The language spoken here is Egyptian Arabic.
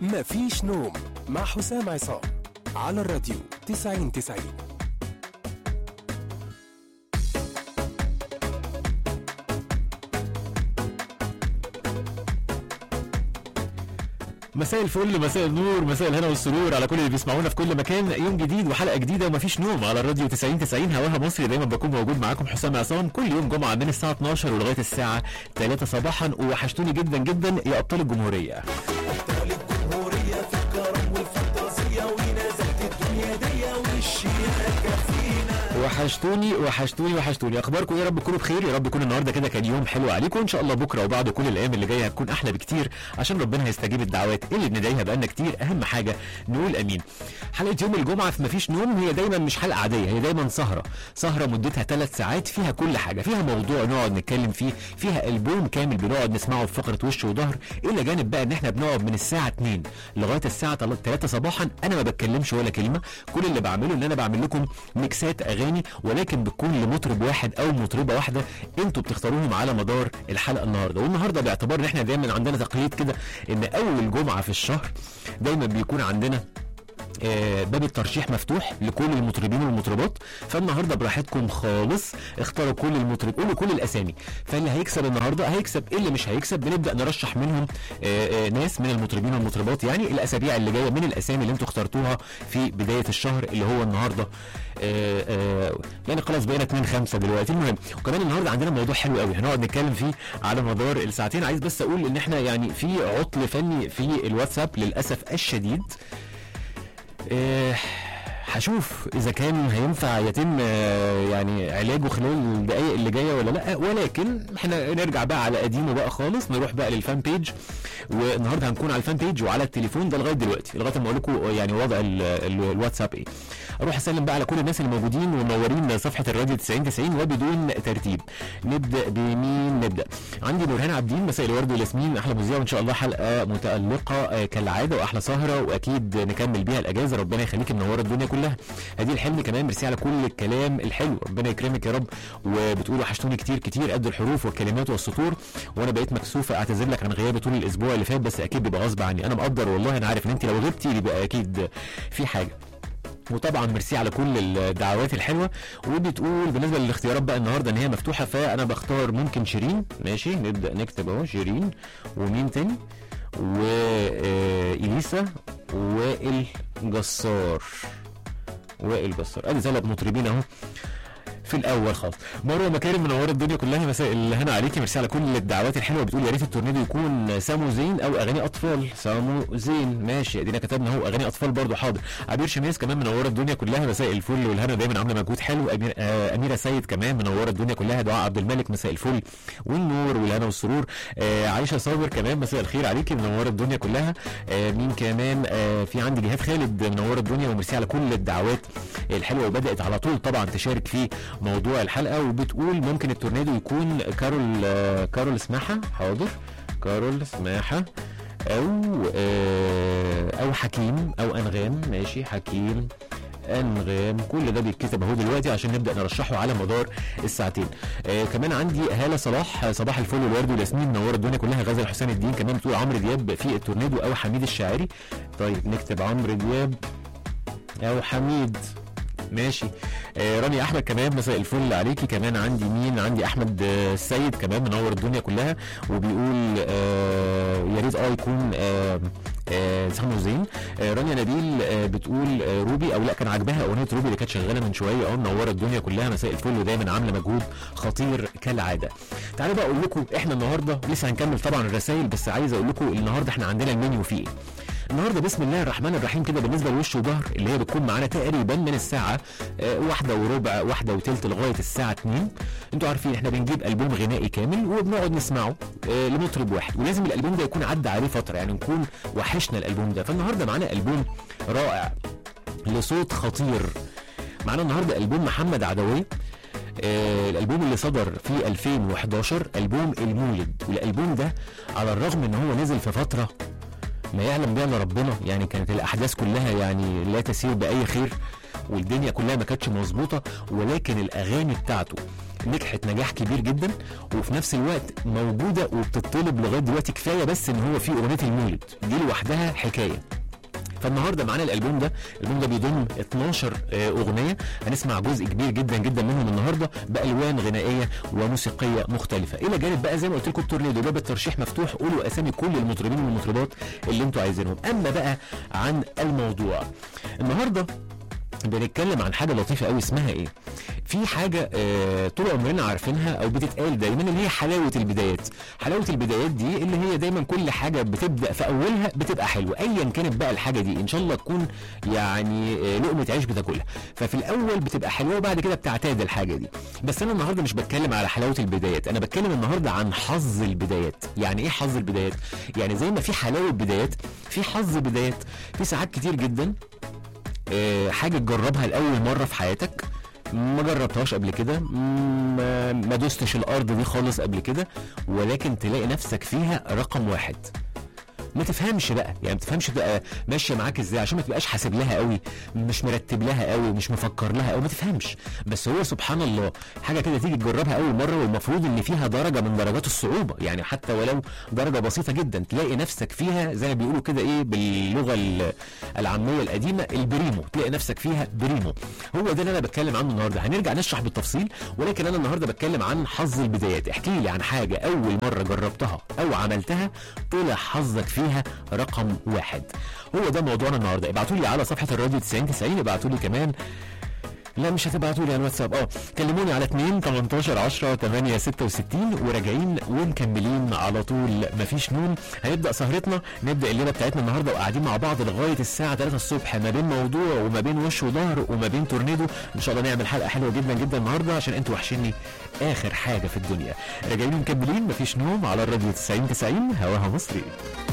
مفيش نوم مع حسام عصام على الراديو 90 90 مساء الفل مساء النور مساء الهنا والسرور على كل اللي بيسمعونا في كل مكان يوم جديد وحلقه جديده ومفيش نوم على الراديو 90 90 هواها مصري دايما بكون موجود معاكم حسام عصام كل يوم جمعه من الساعه 12 ولغايه الساعه 3 صباحا ووحشتوني جدا جدا يا ابطال الجمهوريه ابطال الجمهورية في الكرم والفانتازية ونزلت الدنيا دي والشياكة فينا وحشتوني وحشتوني وحشتوني اخباركم ايه يا رب تكونوا بخير يا رب يكون النهارده كده كان يوم حلو عليكم ان شاء الله بكره وبعد كل الايام اللي جايه هتكون احلى بكتير عشان ربنا هيستجيب الدعوات اللي بندعيها بقالنا كتير اهم حاجه نقول امين حلقه يوم الجمعه في مفيش نوم هي دايما مش حلقه عاديه هي دايما سهره سهره مدتها ثلاث ساعات فيها كل حاجه فيها موضوع نقعد نتكلم فيه فيها البوم كامل بنقعد نسمعه في فقره وش وظهر الى جانب بقى ان احنا بنقعد من الساعه 2 لغايه الساعه 3 صباحا انا ما بتكلمش ولا كلمه كل اللي بعمله ان انا بعمل لكم ميكسات اغاني ولكن بتكون لمطرب واحد او مطربه واحده انتوا بتختاروهم على مدار الحلقه النهارده والنهارده باعتبار ان احنا دايما عندنا تقليد كده ان اول جمعه في الشهر دايما بيكون عندنا آه، باب الترشيح مفتوح لكل المطربين والمطربات فالنهارده براحتكم خالص اختاروا كل المطرب قولوا كل الاسامي فاللي هيكسب النهارده هيكسب اللي مش هيكسب بنبدا نرشح منهم آه، آه، ناس من المطربين والمطربات يعني الاسابيع اللي جايه من الاسامي اللي انتوا اخترتوها في بدايه الشهر اللي هو النهارده آه، آه، يعني خلاص بقينا 2 5 دلوقتي المهم وكمان النهارده عندنا موضوع حلو قوي هنقعد نتكلم فيه على مدار الساعتين عايز بس اقول ان احنا يعني في عطل فني في الواتساب للاسف الشديد آه، هشوف اذا كان هينفع يتم آه، يعني علاجه خلال الدقائق اللي جايه ولا لا ولكن احنا نرجع بقى على قديمه بقى خالص نروح بقى للفان بيج والنهارده هنكون على الفان بيج وعلى التليفون ده لغايه دلوقتي لغايه ما اقول لكم يعني وضع ال- ال- الواتساب ايه اروح اسلم بقى على كل الناس اللي موجودين ومنورين صفحه الراديو 90 90 وبدون ترتيب نبدا بمين نبدا عندي نورهان عابدين مساء الورد والياسمين احلى مذيع وان شاء الله حلقه متالقه آه، كالعاده واحلى سهره واكيد نكمل بيها الاجازه ربنا يخليك منوره الدنيا كلها هدي الحلم كمان ميرسي على كل الكلام الحلو ربنا يكرمك يا رب وبتقول وحشتوني كتير كتير قد الحروف والكلمات والسطور وانا بقيت مكسوفه اعتذر لك عن غيابي طول الاسبوع اللي فات بس اكيد بيبقى غصب عني انا مقدر والله انا عارف ان انت لو غبتي يبقى اكيد في حاجه وطبعا ميرسي على كل الدعوات الحلوه وبتقول بالنسبه للاختيارات بقى النهارده ان هي مفتوحه فانا بختار ممكن شيرين ماشي نبدا نكتب اهو شيرين ومين تاني واليسا وائل جسار وائل جسار ادي ثلاث مطربين اهو في الاول خالص مروه مكارم منوره الدنيا كلها مساء الهنا عليكي ميرسي على كل الدعوات الحلوه بتقول يا ريت التورنيدو يكون سامو زين او اغاني اطفال سامو زين ماشي ادينا كتبنا اهو اغاني اطفال برضو حاضر عبير شميس كمان منوره الدنيا كلها مساء الفل والهنا دايما عامله مجهود حلو أمير آه اميره سيد كمان منوره الدنيا كلها دعاء عبد الملك مساء الفل والنور والهنا والسرور آه عايشه صابر كمان مساء الخير عليكي منوره الدنيا كلها آه مين كمان آه في عندي جهاد خالد منوره الدنيا وميرسي على كل الدعوات الحلوه وبدات على طول طبعا تشارك في موضوع الحلقه وبتقول ممكن التورنيدو يكون كارول آه كارول سماحه حاضر كارول سماحه او آه او حكيم او انغام ماشي حكيم انغام كل ده بيتكتب اهو دلوقتي عشان نبدا نرشحه على مدار الساعتين آه كمان عندي هاله صلاح آه، صباح الفل والورد والياسمين منوره الدنيا كلها غزل حسين الدين كمان بتقول عمرو دياب في التورنيدو او حميد الشاعري طيب نكتب عمرو دياب او حميد ماشي آه رانيا احمد كمان مساء الفل عليكي كمان عندي مين عندي احمد آه السيد كمان منور الدنيا كلها وبيقول آه يا ريت اه يكون آه آه سامو زين آه رانيا نبيل آه بتقول آه روبي او لا كان عاجباها اغنيه روبي اللي كانت شغاله من شويه اه منوره الدنيا كلها مساء الفل ودايما عامله مجهود خطير كالعاده تعالوا بقى اقول لكم احنا النهارده لسه هنكمل طبعا الرسائل بس عايز اقول لكم النهارده احنا عندنا المنيو فيه ايه النهارده بسم الله الرحمن الرحيم كده بالنسبه لوش وظهر اللي هي بتكون معانا تقريبا من الساعه آه، واحدة وربع واحدة وتلت لغايه الساعه 2 انتوا عارفين احنا بنجيب البوم غنائي كامل وبنقعد نسمعه آه، لمطرب واحد ولازم الالبوم ده يكون عدى عليه فتره يعني نكون وحشنا الالبوم ده فالنهارده معانا البوم رائع لصوت خطير معانا النهارده البوم محمد عدويه آه الالبوم اللي صدر في 2011 البوم المولد والالبوم ده على الرغم ان هو نزل في فتره ما يعلم بها الا ربنا يعني كانت الاحداث كلها يعني لا تسير باي خير والدنيا كلها ما كانتش مظبوطه ولكن الاغاني بتاعته نجحت نجاح كبير جدا وفي نفس الوقت موجوده وبتطلب لغايه دلوقتي كفايه بس ان هو في اغنيه المولد دي لوحدها حكايه فالنهارده معانا الالبوم ده الالبوم ده بيضم 12 آه، اغنيه هنسمع جزء كبير جدا جدا منهم النهارده بالوان غنائيه وموسيقيه مختلفه الى جانب بقى زي ما قلت لكم التورنيدو باب الترشيح مفتوح قولوا اسامي كل المطربين والمطربات اللي انتوا عايزينهم اما بقى عن الموضوع النهارده بنتكلم عن حاجه لطيفه قوي اسمها ايه في حاجه آه طول عمرنا عارفينها او بتتقال دايما اللي هي حلاوه البدايات حلاوه البدايات دي اللي هي دايما كل حاجه بتبدا في اولها بتبقى حلوه ايا كانت بقى الحاجه دي ان شاء الله تكون يعني آه لقمه عيش بتاكلها ففي الاول بتبقى حلوه وبعد كده بتعتاد الحاجه دي بس انا النهارده مش بتكلم على حلاوه البدايات انا بتكلم النهارده عن حظ البدايات يعني ايه حظ البدايات يعني زي ما في حلاوه بدايات في حظ بدايات في ساعات كتير جدا آه، حاجه تجربها لاول مره في حياتك ما جربتهاش قبل كده ما, ما دوستش الارض دي خالص قبل كده ولكن تلاقي نفسك فيها رقم واحد ما تفهمش بقى يعني ما تفهمش بقى ماشيه معاك ازاي عشان ما تبقاش حاسب لها قوي مش مرتب لها قوي مش مفكر لها قوي ما تفهمش بس هو سبحان الله حاجه كده تيجي تجربها اول مره والمفروض ان فيها درجه من درجات الصعوبه يعني حتى ولو درجه بسيطه جدا تلاقي نفسك فيها زي ما بيقولوا كده ايه باللغه ال- العاميه القديمه البريمو تلاقي نفسك فيها بريمو هو ده اللي انا بتكلم عنه النهارده هنرجع نشرح بالتفصيل ولكن انا النهارده بتكلم عن حظ البدايات احكي لي عن حاجه اول مره جربتها او عملتها طلع حظك فيها رقم واحد هو ده موضوعنا النهارده ابعتوا لي على صفحه الراديو 90 90 ابعتوا لي كمان لا مش هتبعتوا لي على الواتساب اه كلموني على 2 18 10 8 66 وراجعين ومكملين على طول مفيش نوم هنبدا سهرتنا نبدا الليله بتاعتنا النهارده وقاعدين مع بعض لغايه الساعه 3 الصبح ما بين موضوع وما بين وش وظهر وما بين تورنيدو ان شاء الله نعمل حلقه حلوه جدا جدا النهارده عشان انتوا وحشيني اخر حاجه في الدنيا راجعين ومكملين مفيش نوم على الراديو 90 90 هواها مصري